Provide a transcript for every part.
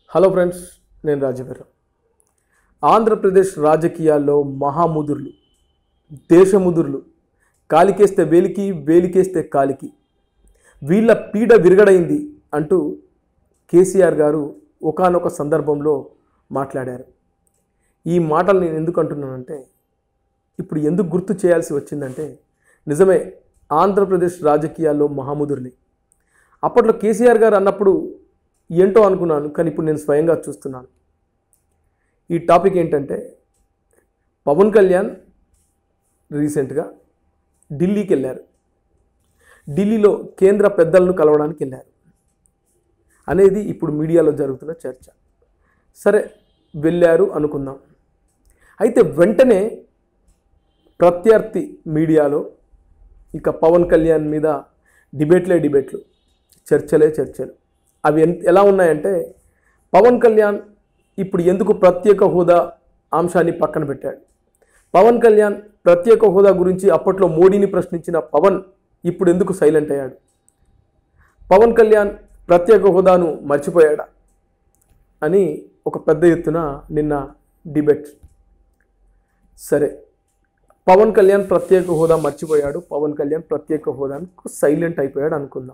hello friends నేను రాజవీర ఆంధ్రప్రదేశ్ రాజకీయాల్లో మహాముదుర్లు దేశముదుర్లు కాలికేస్తే వేలికి వేలికేస్తే కాలికి వీళ్ళ పీడ విరగడైంది అంటూ కేసీఆర్ గారు ఒకానొక సందర్భంలో మాట్లాడారు ఈ మాటలు నేను ఎందుకు అంటున్నానంటే ఇప్పుడు ఎందుకు గుర్తు చేయాల్సి వచ్చిందంటే నిజమే ఆంధ్రప్రదేశ్ రాజకీయాల్లో మహాముదుర్లే అప్పట్లో కేసీఆర్ గారు అన్నప్పుడు ఏంటో అనుకున్నాను కానీ ఇప్పుడు నేను స్వయంగా చూస్తున్నాను ఈ టాపిక్ ఏంటంటే పవన్ కళ్యాణ్ రీసెంట్గా ఢిల్లీకి వెళ్ళారు ఢిల్లీలో కేంద్ర పెద్దలను కలవడానికి వెళ్ళారు అనేది ఇప్పుడు మీడియాలో జరుగుతున్న చర్చ సరే వెళ్ళారు అనుకుందాం అయితే వెంటనే ప్రత్యర్థి మీడియాలో ఇక పవన్ కళ్యాణ్ మీద డిబేట్లే డిబేట్లు చర్చలే చర్చలు అవి ఎన్- ఎలా ఉన్నాయంటే పవన్ కళ్యాణ్ ఇప్పుడు ఎందుకు ప్రత్యేక హోదా అంశాన్ని పక్కన పెట్టాడు పవన్ కళ్యాణ్ ప్రత్యేక హోదా గురించి అప్పట్లో మోడీని ప్రశ్నించిన పవన్ ఇప్పుడు ఎందుకు సైలెంట్ అయ్యాడు పవన్ కళ్యాణ్ ప్రత్యేక హోదాను మర్చిపోయాడా అని ఒక పెద్ద ఎత్తున నిన్న డిబేట్ సరే పవన్ కళ్యాణ్ ప్రత్యేక హోదా మర్చిపోయాడు పవన్ కళ్యాణ్ ప్రత్యేక హోదాకు సైలెంట్ అయిపోయాడు అనుకుందాం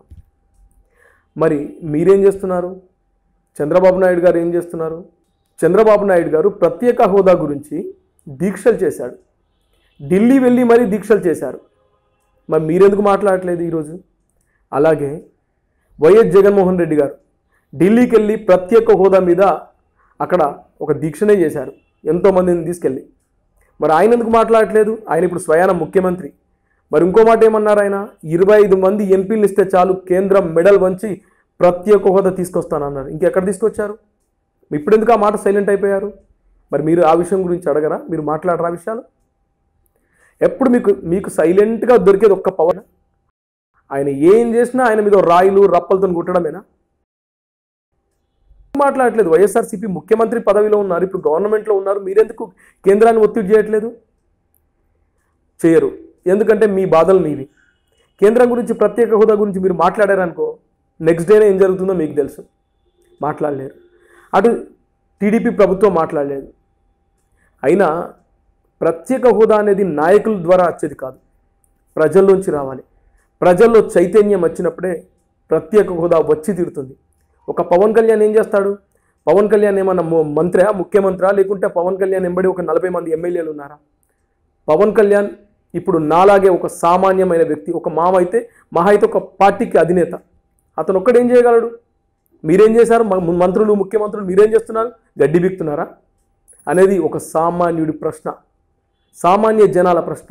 మరి మీరేం చేస్తున్నారు చంద్రబాబు నాయుడు గారు ఏం చేస్తున్నారు చంద్రబాబు నాయుడు గారు ప్రత్యేక హోదా గురించి దీక్షలు చేశాడు ఢిల్లీ వెళ్ళి మరీ దీక్షలు చేశారు మరి మీరెందుకు మాట్లాడట్లేదు ఈరోజు అలాగే వైఎస్ జగన్మోహన్ రెడ్డి గారు ఢిల్లీకి వెళ్ళి ప్రత్యేక హోదా మీద అక్కడ ఒక దీక్షనే చేశారు ఎంతోమందిని తీసుకెళ్ళి మరి ఆయన ఎందుకు మాట్లాడట్లేదు ఆయన ఇప్పుడు స్వయాన ముఖ్యమంత్రి మరి ఇంకో మాట ఏమన్నారు ఆయన ఇరవై ఐదు మంది ఎంపీలు ఇస్తే చాలు కేంద్రం మెడల్ వంచి ప్రత్యేక హోదా తీసుకొస్తానన్నారు ఇంకెక్కడ తీసుకొచ్చారు ఇప్పుడు ఎందుకు ఆ మాట సైలెంట్ అయిపోయారు మరి మీరు ఆ విషయం గురించి అడగరా మీరు మాట్లాడరా ఆ విషయాలు ఎప్పుడు మీకు మీకు సైలెంట్గా దొరికేది ఒక్క పవన్ ఆయన ఏం చేసినా ఆయన మీద రాయిలు రప్పలతో కుట్టడమేనా మాట్లాడట్లేదు వైఎస్ఆర్సీపీ ముఖ్యమంత్రి పదవిలో ఉన్నారు ఇప్పుడు గవర్నమెంట్లో ఉన్నారు మీరెందుకు కేంద్రాన్ని ఒత్తిడి చేయట్లేదు చేయరు ఎందుకంటే మీ బాధలు మీవి కేంద్రం గురించి ప్రత్యేక హోదా గురించి మీరు మాట్లాడారనుకో నెక్స్ట్ డేనే ఏం జరుగుతుందో మీకు తెలుసు మాట్లాడలేరు అటు టీడీపీ ప్రభుత్వం మాట్లాడలేదు అయినా ప్రత్యేక హోదా అనేది నాయకుల ద్వారా వచ్చేది కాదు ప్రజల్లోంచి రావాలి ప్రజల్లో చైతన్యం వచ్చినప్పుడే ప్రత్యేక హోదా వచ్చి తీరుతుంది ఒక పవన్ కళ్యాణ్ ఏం చేస్తాడు పవన్ కళ్యాణ్ ఏమన్నా ము- మంత్రా ముఖ్యమంత్రా లేకుంటే పవన్ కళ్యాణ్ ఎంబడి ఒక నలభై మంది ఎమ్మెల్యేలు ఉన్నారా పవన్ కళ్యాణ్ ఇప్పుడు నాలాగే ఒక సామాన్యమైన వ్యక్తి ఒక మామ అయితే మహా అయితే ఒక పార్టీకి అధినేత అతను ఒక్కడేం చేయగలడు మీరేం చేశారు మ- మంత్రులు ముఖ్యమంత్రులు మీరేం చేస్తున్నారు గడ్డి బిక్తున్నారా అనేది ఒక సామాన్యుడి ప్రశ్న సామాన్య జనాల ప్రశ్న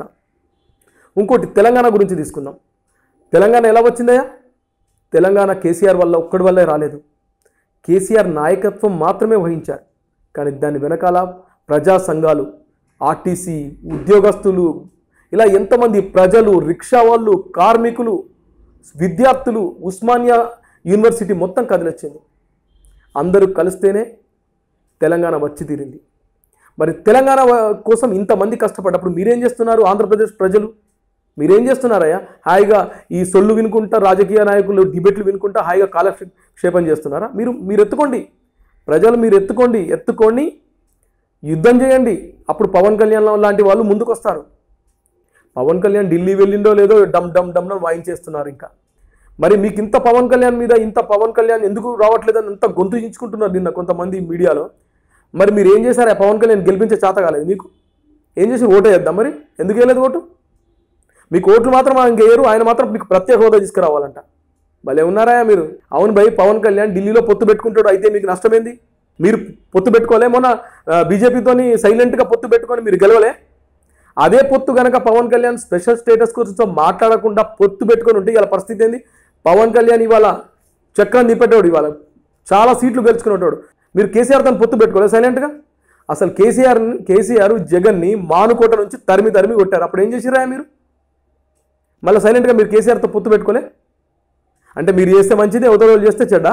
ఇంకోటి తెలంగాణ గురించి తీసుకుందాం తెలంగాణ ఎలా వచ్చిందయ్యా తెలంగాణ కేసీఆర్ వల్ల ఒక్కడి వల్లే రాలేదు కేసీఆర్ నాయకత్వం మాత్రమే వహించారు కానీ దాని వెనకాల ప్రజా సంఘాలు ఆర్టీసీ ఉద్యోగస్తులు ఇలా ఎంతమంది ప్రజలు రిక్షా వాళ్ళు కార్మికులు విద్యార్థులు ఉస్మానియా యూనివర్సిటీ మొత్తం కదిలొచ్చింది అందరూ కలిస్తేనే తెలంగాణ వచ్చి తీరింది మరి తెలంగాణ వ- కోసం ఇంతమంది కష్టపడ్డప్పుడు మీరేం చేస్తున్నారు ఆంధ్రప్రదేశ్ ప్రజలు మీరేం చేస్తున్నారయ్యా హాయిగా ఈ సొల్లు వినుకుంటా రాజకీయ నాయకులు డిబేట్లు వినుకుంటా హాయిగా కాలక్షేపం చేస్తున్నారా మీరు మీరు ఎత్తుకోండి ప్రజలు మీరు ఎత్తుకోండి ఎత్తుకోండి యుద్ధం చేయండి అప్పుడు పవన్ కళ్యాణ్ లాంటి వాళ్ళు ముందుకు వస్తారు పవన్ కళ్యాణ్ ఢిల్లీ వెళ్ళిండో లేదో డమ్ డమ్ డమ్ డమ్ వాయించేస్తున్నారు ఇంకా మరి మీకు ఇంత పవన్ కళ్యాణ్ మీద ఇంత పవన్ కళ్యాణ్ ఎందుకు రావట్లేదని ఇంత గొంతు చించుకుంటున్నారు నిన్న కొంతమంది మీడియాలో మరి మీరు ఏం చేశారు ఆ పవన్ కళ్యాణ్ గెలిపించే చేత కాలేదు మీకు ఏం చేసి ఓటు వేద్దాం మరి ఎందుకు వేయలేదు ఓటు మీకు ఓట్లు మాత్రం ఆయన వేయరు ఆయన మాత్రం మీకు ప్రత్యేక హోదా తీసుకురావాలంట భలే ఉన్నారా మీరు అవును భయ్ పవన్ కళ్యాణ్ ఢిల్లీలో పొత్తు పెట్టుకుంటాడు అయితే మీకు నష్టమేంది మీరు పొత్తు పెట్టుకోలే మొన్న బీజేపీతోని సైలెంట్గా పొత్తు పెట్టుకొని మీరు గెలవలే అదే పొత్తు గనక పవన్ కళ్యాణ్ స్పెషల్ స్టేటస్ గురించి మాట్లాడకుండా పొత్తు పెట్టుకొని ఉంటే ఇవాళ పరిస్థితి ఏంది పవన్ కళ్యాణ్ ఇవాళ చక్రం దింపేటోడు ఇవాళ చాలా సీట్లు గెలుచుకునేటోడు మీరు కేసీఆర్ తను పొత్తు పెట్టుకోలేదు సైలెంట్గా అసలు కేసీఆర్ కేసీఆర్ జగన్ని మానుకోట నుంచి తరిమి తరిమి కొట్టారు అప్పుడు ఏం చేసిరా మీరు మళ్ళీ సైలెంట్గా మీరు కేసీఆర్తో పొత్తు పెట్టుకోలే అంటే మీరు చేస్తే మంచిది అవతల వాళ్ళు చేస్తే చెడ్డ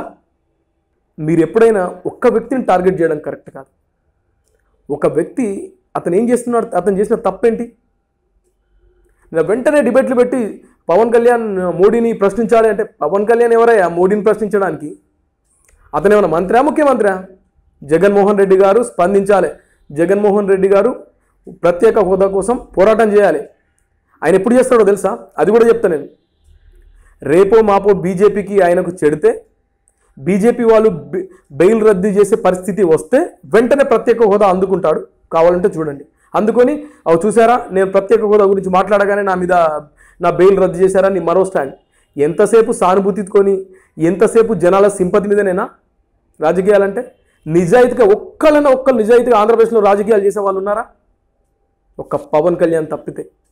మీరు ఎప్పుడైనా ఒక్క వ్యక్తిని టార్గెట్ చేయడం కరెక్ట్ కాదు ఒక వ్యక్తి అతను ఏం చేస్తున్నాడు అతను చేసిన తప్పేంటి ఇలా వెంటనే డిబేట్లు పెట్టి పవన్ కళ్యాణ్ మోడీని ప్రశ్నించాలి అంటే పవన్ కళ్యాణ్ ఎవరయ్యా మోడీని ప్రశ్నించడానికి అతను ఏమైనా మంత్రా ముఖ్యమంత్రా జగన్మోహన్ రెడ్డి గారు స్పందించాలి జగన్మోహన్ రెడ్డి గారు ప్రత్యేక హోదా కోసం పోరాటం చేయాలి ఆయన ఎప్పుడు చేస్తాడో తెలుసా అది కూడా చెప్తా నేను రేపో మాపో బీజేపీకి ఆయనకు చెడితే బీజేపీ వాళ్ళు బె- బెయిల్ రద్దు చేసే పరిస్థితి వస్తే వెంటనే ప్రత్యేక హోదా అందుకుంటాడు కావాలంటే చూడండి అందుకొని అవి చూసారా నేను ప్రత్యేక హోదా గురించి మాట్లాడగానే నా మీద నా బెయిల్ రద్దు చేశారని మరో స్టాండ్ ఎంతసేపు సానుభూతితోని ఎంతసేపు జనాల సింపతి మీదనేనా రాజకీయాలంటే నిజాయితీగా ఒక్కళ్ళైనా ఒక్కళ్ళు నిజాయితీగా ఆంధ్రప్రదేశ్లో రాజకీయాలు చేసే వాళ్ళు ఉన్నారా ఒక్క పవన్ కళ్యాణ్ తప్పితే